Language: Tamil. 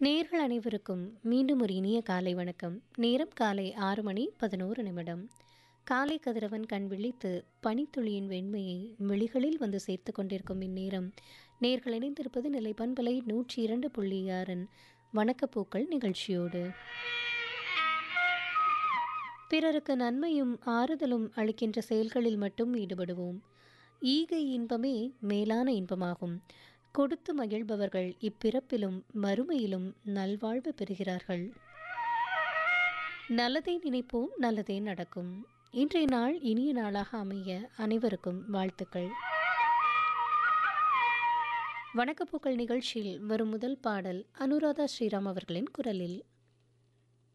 நேர்கள் அனைவருக்கும் மீண்டும் ஒரு இனிய காலை வணக்கம் நேரம் காலை ஆறு மணி பதினோரு நிமிடம் காலை கதிரவன் கண் விழித்து பனித்துளியின் வெண்மையை விழிகளில் வந்து சேர்த்து கொண்டிருக்கும் இந்நேரம் நேர்கள் இணைந்திருப்பது நிலை பண்பலை நூற்றி இரண்டு புள்ளி ஆறின் வணக்கப்பூக்கள் நிகழ்ச்சியோடு பிறருக்கு நன்மையும் ஆறுதலும் அளிக்கின்ற செயல்களில் மட்டும் ஈடுபடுவோம் ஈகை இன்பமே மேலான இன்பமாகும் கொடுத்து மகிழ்பவர்கள் இப்பிறப்பிலும் மறுமையிலும் நல்வாழ்வு பெறுகிறார்கள் நல்லதே நினைப்போம் நல்லதே நடக்கும் இன்றைய நாள் இனிய நாளாக அமைய அனைவருக்கும் வாழ்த்துக்கள் வணக்கப்பூக்கள் நிகழ்ச்சியில் வரும் முதல் பாடல் அனுராதா ஸ்ரீராம் அவர்களின் குரலில்